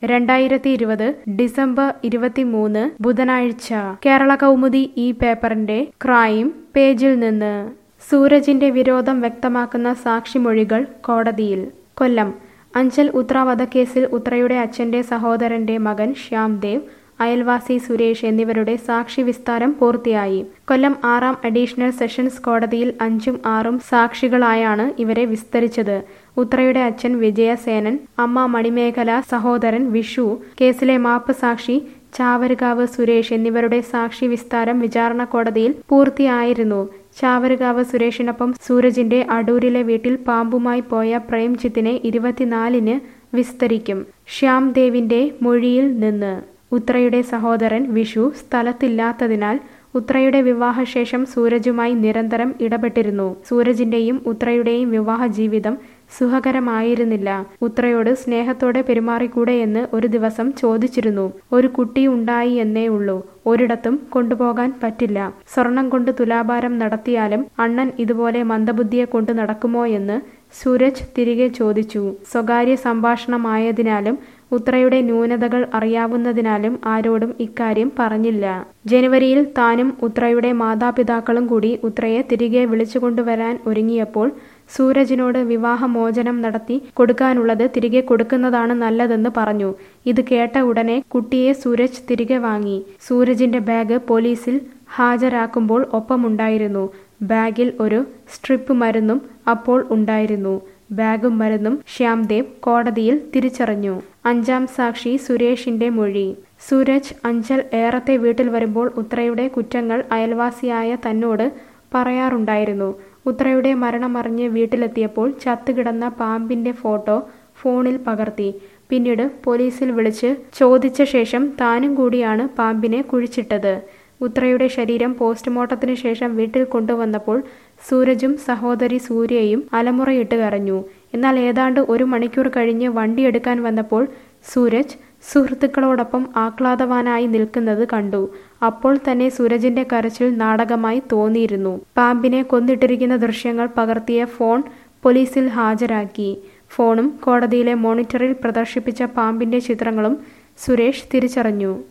രണ്ടായിരത്തി ഇരുപത് ഡിസംബർ ഇരുപത്തിമൂന്ന് ബുധനാഴ്ച കേരള കൗമുദി ഈ പേപ്പറിന്റെ ക്രൈം പേജിൽ നിന്ന് സൂരജിന്റെ വിരോധം വ്യക്തമാക്കുന്ന സാക്ഷിമൊഴികൾ കോടതിയിൽ കൊല്ലം അഞ്ചൽ ഉത്ര വധക്കേസിൽ ഉത്രയുടെ അച്ഛന്റെ സഹോദരന്റെ മകൻ ശ്യാം ദേവ് അയൽവാസി സുരേഷ് എന്നിവരുടെ സാക്ഷി വിസ്താരം പൂർത്തിയായി കൊല്ലം ആറാം അഡീഷണൽ സെഷൻസ് കോടതിയിൽ അഞ്ചും ആറും സാക്ഷികളായാണ് ഇവരെ വിസ്തരിച്ചത് ഉത്രയുടെ അച്ഛൻ വിജയസേനൻ അമ്മ മണിമേഖല സഹോദരൻ വിഷു കേസിലെ മാപ്പ് സാക്ഷി ചാവരുകാവ് സുരേഷ് എന്നിവരുടെ സാക്ഷി വിസ്താരം വിചാരണ കോടതിയിൽ പൂർത്തിയായിരുന്നു ചാവരുകാവ് സുരേഷിനൊപ്പം സൂരജിന്റെ അടൂരിലെ വീട്ടിൽ പാമ്പുമായി പോയ പ്രേംജിത്തിനെ ഇരുപത്തിനാലിന് വിസ്തരിക്കും ശ്യാം ദേവിന്റെ മൊഴിയിൽ നിന്ന് ഉത്രയുടെ സഹോദരൻ വിഷു സ്ഥലത്തില്ലാത്തതിനാൽ ഉത്രയുടെ വിവാഹശേഷം സൂരജുമായി നിരന്തരം ഇടപെട്ടിരുന്നു സൂരജിന്റെയും ഉത്രയുടെയും വിവാഹ ജീവിതം സുഖകരമായിരുന്നില്ല ഉത്രയോട് സ്നേഹത്തോടെ പെരുമാറിക്കൂടെ എന്ന് ഒരു ദിവസം ചോദിച്ചിരുന്നു ഒരു കുട്ടി ഉണ്ടായി എന്നേ ഉള്ളൂ ഒരിടത്തും കൊണ്ടുപോകാൻ പറ്റില്ല സ്വർണം കൊണ്ട് തുലാഭാരം നടത്തിയാലും അണ്ണൻ ഇതുപോലെ മന്ദബുദ്ധിയെ കൊണ്ട് നടക്കുമോ എന്ന് സൂരജ് തിരികെ ചോദിച്ചു സ്വകാര്യ സംഭാഷണമായതിനാലും ഉത്രയുടെ ന്യൂനതകൾ അറിയാവുന്നതിനാലും ആരോടും ഇക്കാര്യം പറഞ്ഞില്ല ജനുവരിയിൽ താനും ഉത്രയുടെ മാതാപിതാക്കളും കൂടി ഉത്രയെ തിരികെ വിളിച്ചുകൊണ്ടുവരാൻ ഒരുങ്ങിയപ്പോൾ സൂരജിനോട് വിവാഹമോചനം നടത്തി കൊടുക്കാനുള്ളത് തിരികെ കൊടുക്കുന്നതാണ് നല്ലതെന്ന് പറഞ്ഞു ഇത് കേട്ട ഉടനെ കുട്ടിയെ സൂരജ് തിരികെ വാങ്ങി സൂരജിന്റെ ബാഗ് പോലീസിൽ ഹാജരാക്കുമ്പോൾ ഒപ്പമുണ്ടായിരുന്നു ബാഗിൽ ഒരു സ്ട്രിപ്പ് മരുന്നും അപ്പോൾ ഉണ്ടായിരുന്നു ബാഗും മരുന്നും ശ്യാംദേവ് കോടതിയിൽ തിരിച്ചറിഞ്ഞു അഞ്ചാം സാക്ഷി സുരേഷിന്റെ മൊഴി സൂരജ് അഞ്ചൽ ഏറത്തെ വീട്ടിൽ വരുമ്പോൾ ഉത്രയുടെ കുറ്റങ്ങൾ അയൽവാസിയായ തന്നോട് പറയാറുണ്ടായിരുന്നു ഉത്രയുടെ മരണമറിഞ്ഞ് വീട്ടിലെത്തിയപ്പോൾ ചത്തുകിടന്ന പാമ്പിന്റെ ഫോട്ടോ ഫോണിൽ പകർത്തി പിന്നീട് പോലീസിൽ വിളിച്ച് ചോദിച്ച ശേഷം താനും കൂടിയാണ് പാമ്പിനെ കുഴിച്ചിട്ടത് ഉത്രയുടെ ശരീരം പോസ്റ്റ്മോർട്ടത്തിന് ശേഷം വീട്ടിൽ കൊണ്ടുവന്നപ്പോൾ സൂരജും സഹോദരി സൂര്യയും അലമുറയിട്ട് കരഞ്ഞു എന്നാൽ ഏതാണ്ട് ഒരു മണിക്കൂർ കഴിഞ്ഞ് വണ്ടിയെടുക്കാൻ വന്നപ്പോൾ സൂരജ് സുഹൃത്തുക്കളോടൊപ്പം ആഹ്ലാദവാനായി നിൽക്കുന്നത് കണ്ടു അപ്പോൾ തന്നെ സൂരജിന്റെ കരച്ചിൽ നാടകമായി തോന്നിയിരുന്നു പാമ്പിനെ കൊന്നിട്ടിരിക്കുന്ന ദൃശ്യങ്ങൾ പകർത്തിയ ഫോൺ പോലീസിൽ ഹാജരാക്കി ഫോണും കോടതിയിലെ മോണിറ്ററിൽ പ്രദർശിപ്പിച്ച പാമ്പിന്റെ ചിത്രങ്ങളും സുരേഷ് തിരിച്ചറിഞ്ഞു